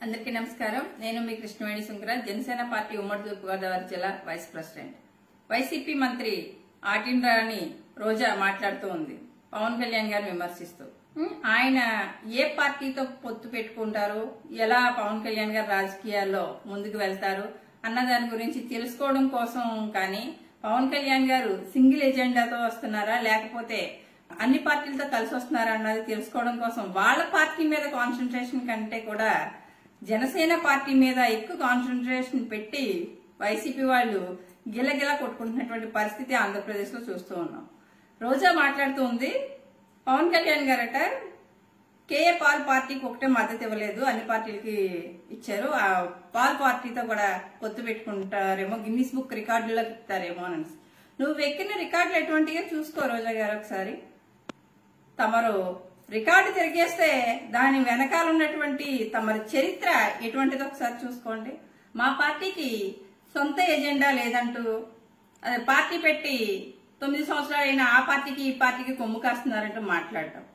అందరికీ నమస్కారం నేను మీ కృష్ణవేణి సుంకర జనసేన పార్టీ ఉమ్మడి తూర్పుగోదావరి జిల్లా వైస్ ప్రెసిడెంట్ వైసీపీ మంత్రి ఆటిన్ రాణి రోజా మాట్లాడుతూ ఉంది పవన్ కళ్యాణ్ గారిని విమర్శిస్తూ ఉం, ఆయన ఏ పార్టీతో పొత్తు పెట్టుకుంటారు ఎలా పవన్ కళ్యాణ్ గారు రాజకీయాల్లో ముందుకు వెళ్తారు అన్న దాని గురించి తెలుసుకోవడం కోసం కానీ పవన్ కళ్యాణ్ గారు సింగిల్ ఎజెండాతో వస్తున్నారా లేకపోతే అన్ని పార్టీలతో కలిసి వస్తున్నారా అన్నది తెలుసుకోవడం కోసం వాళ్ళ పార్టీ మీద కాన్సన్ట్రేషన్ కంటే కూడా జనసేన పార్టీ మీద ఎక్కువ కాన్సన్ట్రేషన్ పెట్టి వైసీపీ వాళ్ళు గిలగిల కొట్టుకుంటున్నటువంటి పరిస్థితి ఆంధ్రప్రదేశ్ లో చూస్తూ ఉన్నాం రోజా మాట్లాడుతూ ఉంది పవన్ కళ్యాణ్ గారట కేఏ పాల్ పార్టీకి ఒకటే మద్దతు ఇవ్వలేదు అన్ని పార్టీలకి ఇచ్చారు ఆ పాల్ పార్టీతో కూడా పొత్తు పెట్టుకుంటారేమో గిన్నిస్ బుక్ రికార్డులకు ఇస్తారేమో అని నువ్వు ఎక్కిన రికార్డులు ఎటువంటిగా చూసుకో రోజా గారు ఒకసారి తమరు రికార్డు తిరిగేస్తే దాని వెనకాల ఉన్నటువంటి తమరి చరిత్ర ఎటువంటిదో ఒకసారి చూసుకోండి మా పార్టీకి సొంత ఎజెండా లేదంటూ అదే పార్టీ పెట్టి తొమ్మిది సంవత్సరాలు అయినా ఆ పార్టీకి ఈ పార్టీకి కొమ్ము కాస్తున్నారంటూ మాట్లాడటం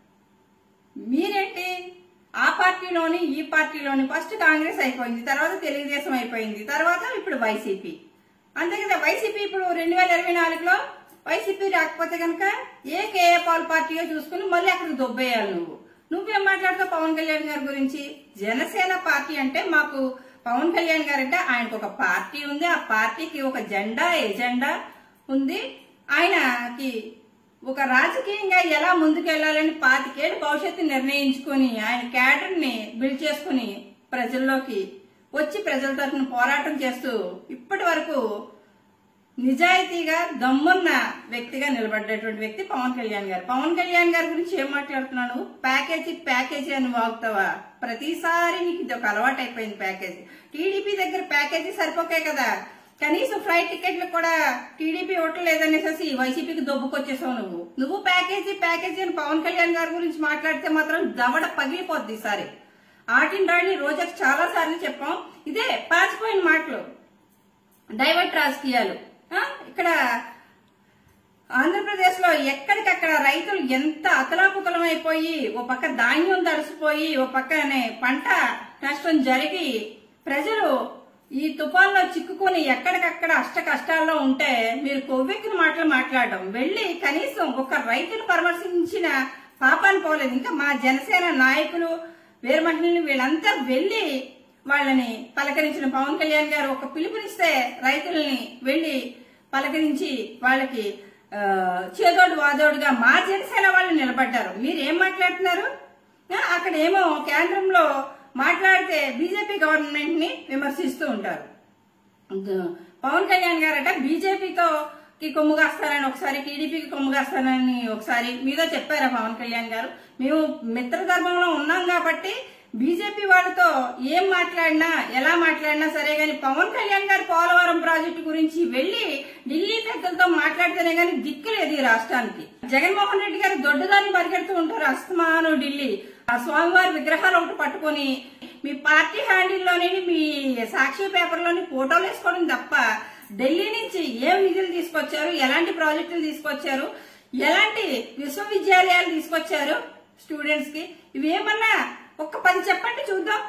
మీరేంటి ఆ పార్టీలోని ఈ పార్టీలోని ఫస్ట్ కాంగ్రెస్ అయిపోయింది తర్వాత తెలుగుదేశం అయిపోయింది తర్వాత ఇప్పుడు వైసీపీ అంతే కదా వైసీపీ ఇప్పుడు రెండు వేల ఇరవై నాలుగులో వైసీపీ రాకపోతే కనుక ఏ కేఏ పాల్ పార్టీయో చూసుకుని మళ్ళీ అక్కడికి దొబ్బేయాలి నువ్వు నువ్వేం మాట్లాడతావు పవన్ కళ్యాణ్ గారి గురించి జనసేన పార్టీ అంటే మాకు పవన్ కళ్యాణ్ గారు అంటే ఆయనకు ఒక పార్టీ ఉంది ఆ పార్టీకి ఒక జెండా ఎజెండా ఉంది ఆయనకి ఒక రాజకీయంగా ఎలా ముందుకెళ్లాలని పాతికేళ్ళు భవిష్యత్తు నిర్ణయించుకొని ఆయన క్యాడర్ ని బిల్డ్ చేసుకుని ప్రజల్లోకి వచ్చి ప్రజల తరఫున పోరాటం చేస్తూ ఇప్పటి వరకు నిజాయితీగా దమ్మున్న వ్యక్తిగా నిలబడ్డటువంటి వ్యక్తి పవన్ కళ్యాణ్ గారు పవన్ కళ్యాణ్ గారి గురించి ఏం మాట్లాడుతున్నాను ప్యాకేజీ ప్యాకేజీ అని వాగుతావా ప్రతిసారి నీకు ఇది ఒక అలవాటు అయిపోయింది ప్యాకేజీ టీడీపీ దగ్గర ప్యాకేజీ సరిపోకే కదా కనీసం ఫ్లైట్ టికెట్లు కూడా టీడీపీ ఓట్లు లేదనేసి వైసీపీకి దొబ్బుకొచ్చేసావు నువ్వు నువ్వు ప్యాకేజీ ప్యాకేజీ అని పవన్ కళ్యాణ్ గారి గురించి మాట్లాడితే మాత్రం దవడ పగిలిపోద్ది ఈసారి ఆటిన్ రాణి రోజాకి చాలా సార్లు చెప్పాం ఇదే పాచిపోయిన మాటలు డైవర్ట్ రాజకీయాలు ఆ? ఇక్కడ ఆంధ్రప్రదేశ్ లో ఎక్కడికక్కడ రైతులు ఎంత అతలాకుతలం అయిపోయి ఓ పక్క ధాన్యం తడిసిపోయి ఓ పక్కనే పంట నష్టం జరిగి ప్రజలు ఈ తుఫాన్లో చిక్కుకొని ఎక్కడికక్కడ అష్ట కష్టాల్లో ఉంటే మీరు కొవ్వెక్కిన మాటలు మాట్లాడడం వెళ్ళి కనీసం ఒక రైతును పరామర్శించిన పాపాన్ని పోలేదు ఇంకా మా జనసేన నాయకులు వీరమహిళలు వీళ్ళంతా వెళ్ళి వాళ్ళని పలకరించిన పవన్ కళ్యాణ్ గారు ఒక పిలుపునిస్తే రైతుల్ని వెళ్లి పలకరించి వాళ్ళకి ఆ, చేదోడు వాదోడుగా మా జనసేన వాళ్ళు నిలబడ్డారు మీరు ఏం మాట్లాడుతున్నారు ఆ, అక్కడ ఏమో కేంద్రంలో మాట్లాడితే బీజేపీ గవర్నమెంట్ ని విమర్శిస్తూ ఉంటారు గ- పవన్ కళ్యాణ్ గారట బీజేపీతో కి కొమ్ము కాస్తానని ఒకసారి టీడీపీకి కొమ్ము కాస్తానని ఒకసారి మీతో చెప్పారా పవన్ కళ్యాణ్ గారు మేము మిత్రధర్మంలో ఉన్నాం కాబట్టి బీజేపీ వాళ్ళతో ఏం మాట్లాడినా ఎలా మాట్లాడినా సరే గాని పవన్ కళ్యాణ్ గారు పోలవరం ప్రాజెక్టు గురించి వెళ్లి ఢిల్లీ పెద్దలతో మాట్లాడితేనే గాని దిక్కు లేదు ఈ రాష్ట్రానికి జగన్మోహన్ రెడ్డి గారు దొడ్డుదాన్ని పరిగెడుతూ ఉంటారు అస్తమాను ఢిల్లీ ఆ స్వామివారి విగ్రహాలు ఒకటి పట్టుకొని మీ పార్టీ హ్యాండిల్లోని మీ సాక్షి పేపర్లోని ఫోటోలు వేసుకోవడం తప్ప ఢిల్లీ నుంచి ఏం నిధులు తీసుకొచ్చారు ఎలాంటి ప్రాజెక్టులు తీసుకొచ్చారు ఎలాంటి విశ్వవిద్యాలయాలు తీసుకొచ్చారు స్టూడెంట్స్ కి ఇవేమన్నా ఒక్క పది చెప్పండి చూద్దాం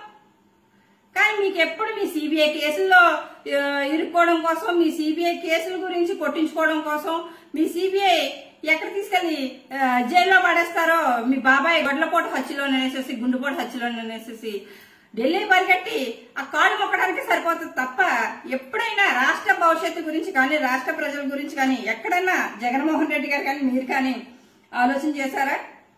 కానీ మీకు ఎప్పుడు మీ సిబిఐ కేసుల్లో ఆ, ఇరుక్కోవడం కోసం మీ సిబిఐ కేసుల గురించి కొట్టించుకోవడం కోసం మీ సిబిఐ ఎక్కడ తీసుకెళ్లి ఆ, జైల్లో పడేస్తారో మీ బాబాయ్ గొడ్లపోటు హత్యలో అనేసేసి గుండుపోటు హత్యలో అనేసేసి ఢిల్లీ పరిగెట్టి ఆ కాళ్ళు మొక్కడానికి సరిపోతుంది తప్ప ఎప్పుడైనా రాష్ట్ర భవిష్యత్తు గురించి కానీ రాష్ట్ర ప్రజల గురించి కానీ ఎక్కడైనా జగన్మోహన్ రెడ్డి గారు కానీ మీరు కానీ ఆలోచన చేశారా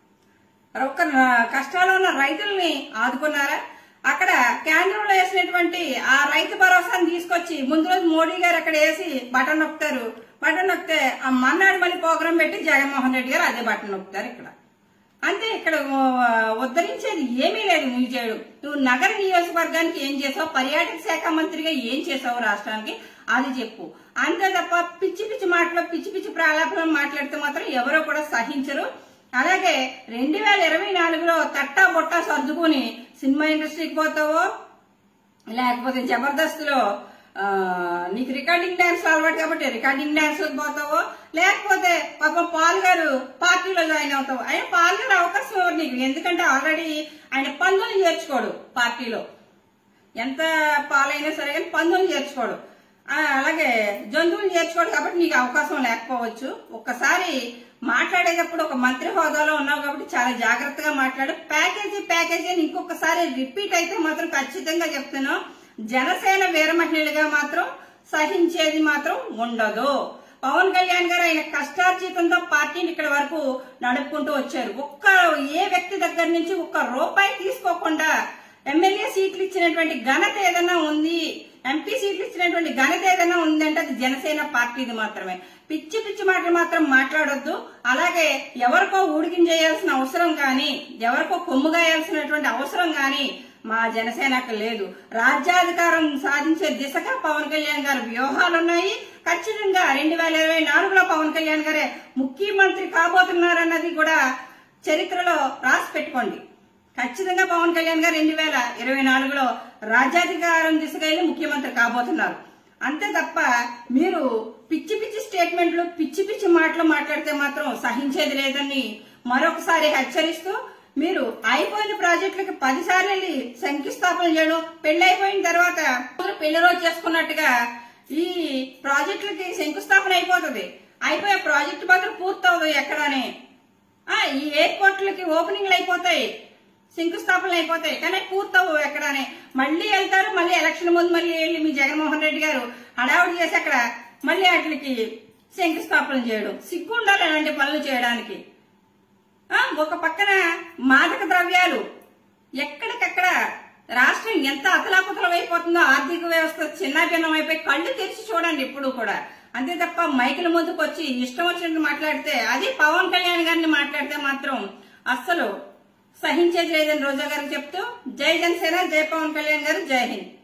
ఒక్క కష్టాల్లో ఉన్న రైతుల్ని ఆదుకున్నారా అక్కడ కేంద్రంలో వేసినటువంటి ఆ రైతు భరోసాను తీసుకొచ్చి ముందు రోజు మోడీ గారు అక్కడ వేసి బటన్ నొక్కుతారు బటన్ నొక్కితే ఆ మన్నాడు మళ్ళీ ప్రోగ్రాం పెట్టి జగన్మోహన్ రెడ్డి గారు అదే బటన్ నొక్కుతారు ఇక్కడ అంతే ఇక్కడ ఆ, ఉద్ధరించేది ఏమీ లేదు నువ్వు చేయడు నువ్వు నగర నియోజకవర్గానికి ఏం చేసావు పర్యాటక శాఖ మంత్రిగా ఏం చేసావు రాష్ట్రానికి అది చెప్పు అంతే తప్ప పిచ్చి పిచ్చి మాటలు పిచ్చి పిచ్చి ప్రాలాపనలు మాట్లాడితే మాత్రం ఎవరో కూడా సహించరు అలాగే రెండు వేల ఇరవై నాలుగులో తట్టా బొట్టా సర్దుకుని సినిమా ఇండస్ట్రీకి పోతావో లేకపోతే జబర్దస్త్ లో ఆ, నీకు రికార్డింగ్ డాన్స్ అలవాటు కాబట్టి రికార్డింగ్ డాన్స్ పోతావో లేకపోతే పాపం పాల్ గారు పార్టీలో జాయిన్ అవుతావు ఆయన పాల్ గారు అవకాశం ఎవరు నీకు ఎందుకంటే ఆల్రెడీ ఆయన పందులు చేర్చుకోడు పార్టీలో ఎంత పాలైనా సరే కానీ పందులు చేర్చుకోడు ఆ, అలాగే జంతువులు చేర్చుకోడు కాబట్టి నీకు అవకాశం లేకపోవచ్చు ఒక్కసారి మాట్లాడేటప్పుడు ఒక మంత్రి హోదాలో ఉన్నావు కాబట్టి చాలా జాగ్రత్తగా మాట్లాడు ప్యాకేజీ ప్యాకేజీ అని ఇంకొకసారి రిపీట్ అయితే మాత్రం ఖచ్చితంగా చెప్తున్నాను జనసేన వీర మహిళలుగా మాత్రం సహించేది మాత్రం ఉండదు పవన్ కళ్యాణ్ గారు ఆయన కష్టార్జితంతో పార్టీని ఇక్కడ వరకు నడుపుకుంటూ వచ్చారు ఒక్క ఏ వ్యక్తి దగ్గర నుంచి ఒక్క రూపాయి తీసుకోకుండా ఎమ్మెల్యే సీట్లు ఇచ్చినటువంటి ఘనత ఏదైనా ఉంది ఎంపీ సీట్లు ఇచ్చినటువంటి ఘనత ఏదైనా ఉందంటే అది జనసేన పార్టీది మాత్రమే పిచ్చి పిచ్చి మాటలు మాత్రం మాట్లాడొద్దు అలాగే ఎవరికో ఊడికించేయాల్సిన అవసరం కానీ ఎవరికో కొమ్ముగాయాల్సినటువంటి అవసరం కానీ మా జనసేనకు లేదు రాజ్యాధికారం సాధించే దిశగా పవన్ కళ్యాణ్ గారి వ్యూహాలున్నాయి ఖచ్చితంగా రెండు వేల ఇరవై నాలుగులో పవన్ కళ్యాణ్ గారే ముఖ్యమంత్రి కాబోతున్నారన్నది కూడా చరిత్రలో రాసి పెట్టుకోండి ఖచ్చితంగా పవన్ కళ్యాణ్ గారు రెండు వేల ఇరవై నాలుగులో రాజ్యాధికారం దిశగా వెళ్ళి ముఖ్యమంత్రి కాబోతున్నారు అంతే తప్ప మీరు పిచ్చి పిచ్చి స్టేట్మెంట్లు పిచ్చి పిచ్చి మాటలు మాట్లాడితే మాత్రం సహించేది లేదని మరొకసారి హెచ్చరిస్తూ మీరు అయిపోయిన ప్రాజెక్టులకి పదిసార్లు వెళ్ళి శంకుస్థాపన చేయడం పెళ్లి అయిపోయిన తర్వాత పెళ్లి రోజు చేసుకున్నట్టుగా ఈ ప్రాజెక్టులకి శంకుస్థాపన అయిపోతుంది అయిపోయే ప్రాజెక్టు మాత్రం పూర్తవుతుంది ఎక్కడనే ఆ, ఈ ఎయిర్పోర్ట్లకి ఓపెనింగ్లు అయిపోతాయి శంకుస్థాపనలు అయిపోతాయి కానీ పూర్తవు ఎక్కడనే మళ్ళీ వెళ్తారు మళ్ళీ ఎలక్షన్ ముందు మళ్ళీ వెళ్ళి మీ జగన్మోహన్ రెడ్డి గారు హడావుడి చేసి అక్కడ మళ్ళీ వాటికి శంకుస్థాపన చేయడం సిగ్గు ఉండాలి అలాంటి పనులు చేయడానికి ఆ, ఒక పక్కన మాదక ద్రవ్యాలు ఎక్కడికక్కడ రాష్ట్రం ఎంత అతలాకుతలం అయిపోతుందో ఆర్థిక వ్యవస్థ చిన్నాభిన్నం అయిపోయి కళ్ళు తెరిచి చూడండి ఇప్పుడు కూడా అంతే తప్ప మైకుల ముందుకు వచ్చి ఇష్టం వచ్చినట్టు మాట్లాడితే అది పవన్ కళ్యాణ్ గారిని మాట్లాడితే మాత్రం అస్సలు సహించేది లేదని రోజా గారికి చెప్తూ జై జనసేన జై పవన్ కళ్యాణ్ గారు జై హింద్